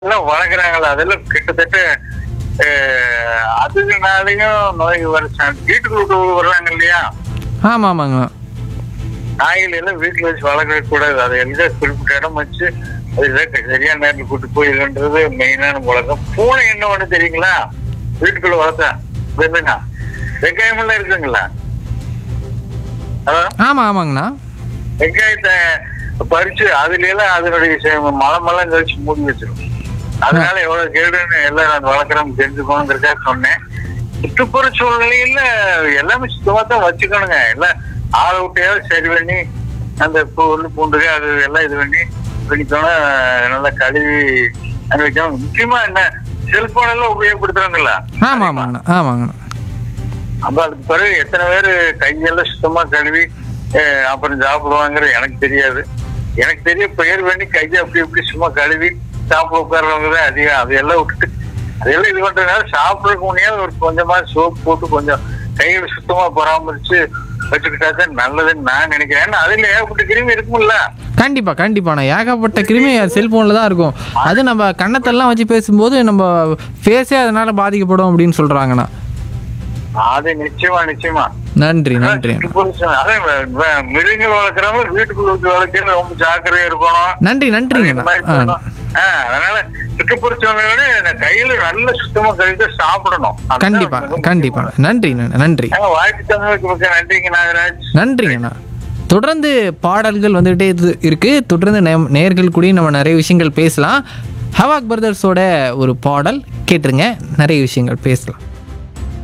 எல்லாம் வளர்க்குறாங்களா அதெல்லாம் கிட்டத்தட்ட அஹ், அதுனாலயும் நோய் வர chance- வீட்டுக்குள்ள விட்டு வர்றாங்க இல்லையா ஆமாம் ஆமாங்க நாய்கள் எல்லாம் வீட்டுல வச்சு வளர்க்கவே கூடாது அதை எல்லாம் குறிப்பிட்ட இடம் வச்சு அது எல்லாம் சரியான நேரத்தில் கூட்டு போயிடுன்றது மெயினான பழக்கம் பூனை என்ன ஒண்ணு தெரியுங்களா வீட்டுக்குள்ள வளர்த்தா என்னங்க வெங்காயம் எல்லாம் இருக்குங்களா அதான் ஆமாம் ஆமாங்கண்ணா வெங்காயத்தை பறிச்சு அதுல எல்லாம் அதனுடைய செ- மலமெல்லாம் கழிச்சு மூடி வச்சிரும் அதனால எவ்வளவு கேடுன்னு எல்லாம் நான் வளர்க்குறோம் தெரிஞ்சுக்கணுங்கிறதுக்காக சொன்னேன் சுற்றுப்புற சூழ்நிலையில எல்லாமே சுத்தமா தான் வச்சுக்கணுங்க எல்லாம் ஆளை விட்டையாவது சரி பண்ணி அந்த புல் பூண்டுக அது எல்லாம் இது பண்ணி பண்ணிக்கணும் நல்லா கழுவி அங்க வைக்கணும் முக்கியமா என்ன செல்போன் எல்லாம் உபயோகப்படுத்துறாங்கல்ல ஆமாம் ஆமாங்கண்ணா ஆமாங்கண்ணா அப்ப அதுக்கு பிறகு எத்தனை பேர் கையெல்லாம் சுத்தமா கழுவி அஹ், அப்புறம் சாப்பிடுவாங்கிறது எனக்கு தெரியாது எனக்கு தெரிய பெயர் பண்ணி கையை அப்படி இப்படி சும்மா கழுவி சாப்பிட உட்கார்றவங்க தான் அதிகம் அதையெல்லாம் விட்டுட்டு அதெல்லாம் இது பண்றதுனால சாப்பிடறதுக்கு முன்னே ஒரு கொஞ்சமா சோப் போட்டு கொஞ்சம் கைகளை சுத்தமா பராமரிச்சு வச்சுக்கிட்டா தான் நல்லதுன்னு நான் நினைக்கிறேன் ஏன்னா அதுல ஏகப்பட்ட கிருமி இருக்கும்ல கண்டிப்பாக கண்டிப்பாண்ணா ஏகப்பட்ட கிருமி செல்ஃபோனில் தான் இருக்கும் அது நம்ம கண்ணத்தெல்லாம் வச்சு பேசும்போது நம்ம ஃபேஸே அதனால் பாதிக்கப்படும் அப்படின்னு சொல்கிறாங்கண்ணா அது நிச்சயமா நிச்சயமா நன்றி நன்றி அண்ணா. சுற்றுப்புற- அதே வ- வ- மிருகங்கள் வளர்க்குறவங்க வீட்டுக்குள்ள வச்சு வளர்க்கிறது ரொம்ப ஜாக்கிரதையா இருக்கணும் நன்றி நன்றிங்கண்ணா ஆ ஆ, அதனால சுற்றுப்புற சூழ்நிலை இந்த கையில நல்ல சுத்தமா கழித்து சாப்பிடணும் அதுதான் கண்டிப்பா மிக கண்டிப்பா முக்கியமானது. நன்றி நன்றி ஆ, வாய்ப்பு தந்ததுக்கு மிக்க நன்றிங்க நாகராஜ் நன்றிங்கண்ணா தொடர்ந்து பாடல்கள் வந்துகிட்டே இது- இருக்கு தொடர்ந்து நே- நேயர்கள் கூடயும் நம்ம நிறைய விஷயங்கள் பேசலாம் ஹவாக் பிரதர்ஸோட ஒரு பாடல் கேட்டுருங்க நிறைய விஷயங்கள் பேசலாம்